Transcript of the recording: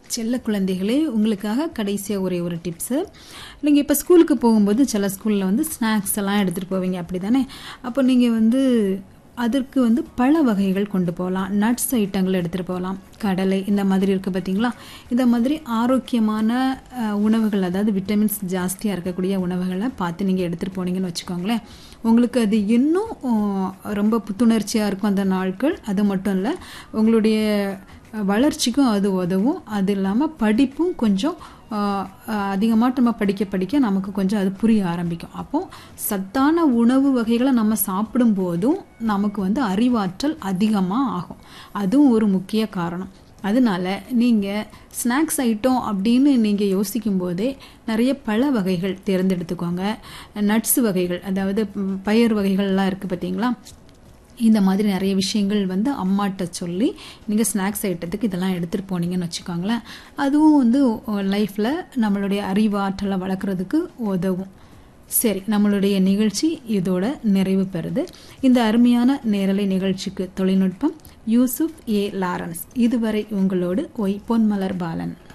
செல்ல குழந்தைகளே உங்களுக்காக கடைசியாக ஒரே ஒரு டிப்ஸு நீங்கள் இப்போ ஸ்கூலுக்கு போகும்போது சில ஸ்கூலில் வந்து ஸ்நாக்ஸ் எல்லாம் எடுத்துகிட்டு போவீங்க அப்படி தானே அப்போ நீங்கள் வந்து அதற்கு வந்து பழ வகைகள் கொண்டு போகலாம் நட்ஸ் ஐட்டங்கள் எடுத்துகிட்டு போகலாம் கடலை இந்த மாதிரி இருக்குது பார்த்தீங்களா இந்த மாதிரி ஆரோக்கியமான அஹ், உணவுகள் அதாவது விட்டமின்ஸ் ஜாஸ்தியாக இருக்கக்கூடிய உணவுகளை பார்த்து நீங்கள் எடுத்துகிட்டு போனீங்கன்னு வச்சுக்கோங்களேன் உங்களுக்கு அது இன்னும் அஹ், ரொம்ப புத்துணர்ச்சியாக இருக்கும் அந்த நாட்கள் அது மட்டும் இல்லை உங்களுடைய வளர்ச்சிக்கும் அது உதவும் அது இல்லாமல் படிப்பும் கொஞ்சம் அதிகமாக நம்ம படிக்க படிக்க நமக்கு கொஞ்சம் அது புரிய ஆரம்பிக்கும் அப்போ சத்தான உணவு வகைகளை நம்ம சாப்பிடும் போதும் நமக்கு வந்து அறிவாற்றல் அதிகமாக ஆகும் அதுவும் ஒரு முக்கிய காரணம் அதனால நீங்கள் ஸ்நாக்ஸ் ஐட்டம் அப்படின்னு நீங்கள் யோசிக்கும் போதே நிறைய பழ வகைகள் தேர்ந்தெடுத்துக்கோங்க நட்ஸ் வகைகள் அதாவது ம், பயறு வகைகள்லாம் இருக்குது பார்த்தீங்களா இந்த மாதிரி நிறைய விஷயங்கள் வந்து அம்மாட்ட சொல்லி நீங்கள் ஸ்நாக்ஸ் ஐட்டத்துக்கு இதெல்லாம் எடுத்துகிட்டு போனீங்கன்னு வச்சுக்கோங்களேன் அதுவும் வந்து லைஃப்பில் நம்மளுடைய அறிவாற்றலை வளர்க்குறதுக்கு உதவும் சரி நம்மளுடைய நிகழ்ச்சி இதோட நிறைவு பெறுது இந்த அருமையான நேரலை நிகழ்ச்சிக்கு தொழில்நுட்பம் யூசுப் ஏ லாரன்ஸ் இதுவரை உங்களோடு ஒய் பொன்மலர் பாலன்